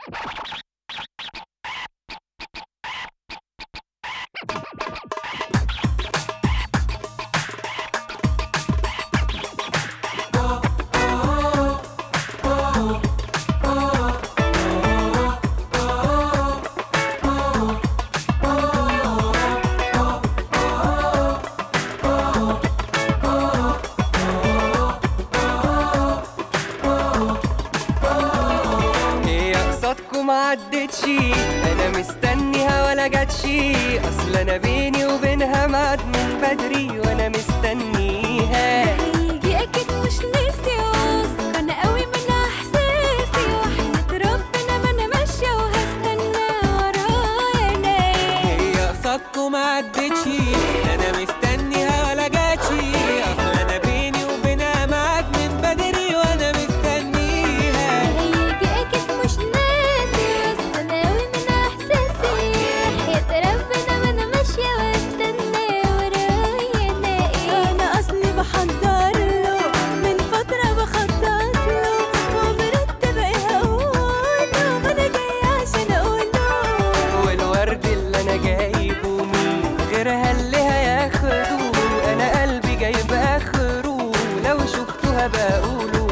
هي قصادكم عدتش انا مستنيها ولا جاتش اصل انا بيني وبينها ميعاد من بدري وانا مستنيها هيجي اكيد مش نفسي واثق انا قوي من احساسي وحياة ربنا ما انا ماشيه وهستنى ورايا نايم هي قصادكم عدتش انا مستنيها ولا جاتش اصل انا بيني وبينها ميعاد من بدري وانا مستنيها هيجي اكيد مش ناسي واثق انا قوي من احساسي وحياة ربنا ما انا ماشيه واستنى ورايا نايم انا اصلي بحضر له من فتره بخطط له ومرتبه ايه هقوله ما انا جايه عشان اقوله والورد اللي انا جايبه مين غيرها اللي هياخده انا قلبي جايب اخره لو شفتها بقوله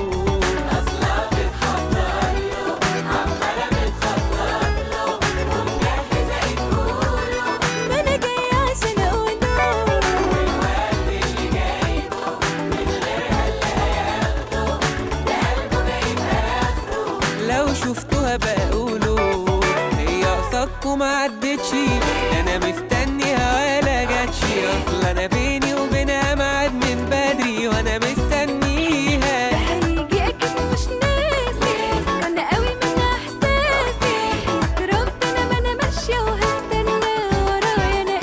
ما انا جايه عشان اقوله لو شفتها بقوله هي قصادكم عدتش انا مستنيها ولا جاتش اصل انا بيني وبينها ميعاد من بدري وانا مستنيها هيجي اكيد مش ناسي واثق انا قوي من احساسي حياة ربنا ما انا ماشيه وهستنى ورايا انا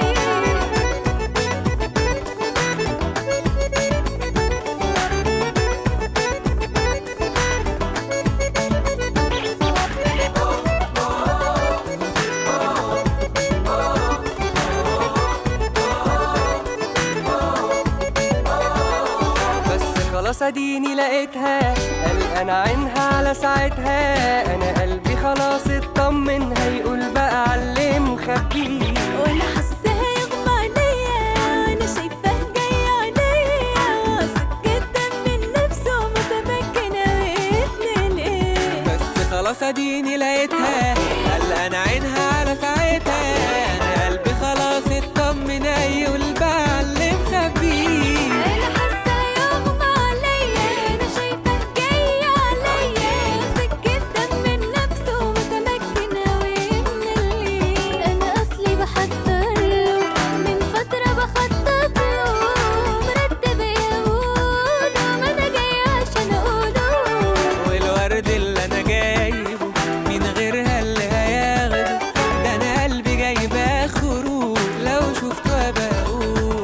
بس خلاص اديني لقيتها قلقان عينها على ساعتها انا قلبي خلاص اطمن هيقول بقى علي مخبيه وانا حاساها يغمى عليا وانا شايفاه جاي عليا واثق جدا من نفسه متمكنه وقفل الايه بس خلاص اديني لقيتها قلقان عينها على ساعتها انا قلبي خلاص اطمن هيقول بقى علي مخبيه انا حاسه يغمى عليا انا شايفاه جاي عليا واثق جدا من نفسه متمكنه ومن اللي انا اصلي بحضر له من فتره بخطط له مرتبه ايه اقوله ما انا جايه عشان اقوله والورد اللي انا جايبه من غيرها اللي هياخده ده انا قلبي جايب اخره لو شفتها بقول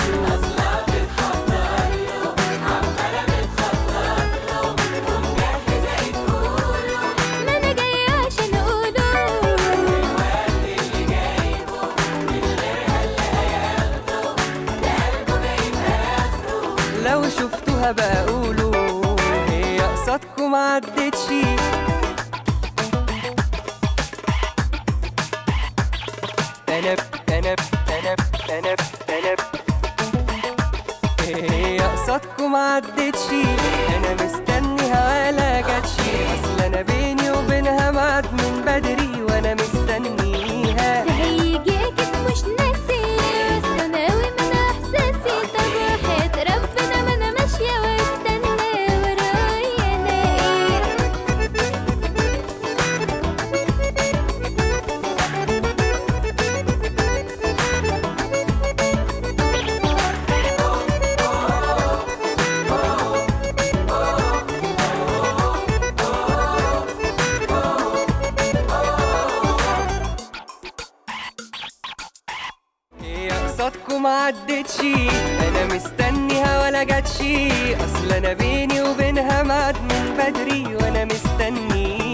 ما انا جايه عشان اقوله لو شفتها بقوله هي قصادكم عدتش انا انا انا انا انا هي قصادكم عدتش انا مستنيها ولا جاتش اصل انا بيني وبينها ميعاد من بدري وانا مستنيها ده هيجي اكيد مش ناسي واثقه انا قوي من احساسي طب وحياة ربنا ما انا ماشيه واستنى ورايا انا ايه هي قصادكم عدتش انا مستنيها ولا جاتش اصل انا بيني وبينها ميعاد من بدري وانا مستنيها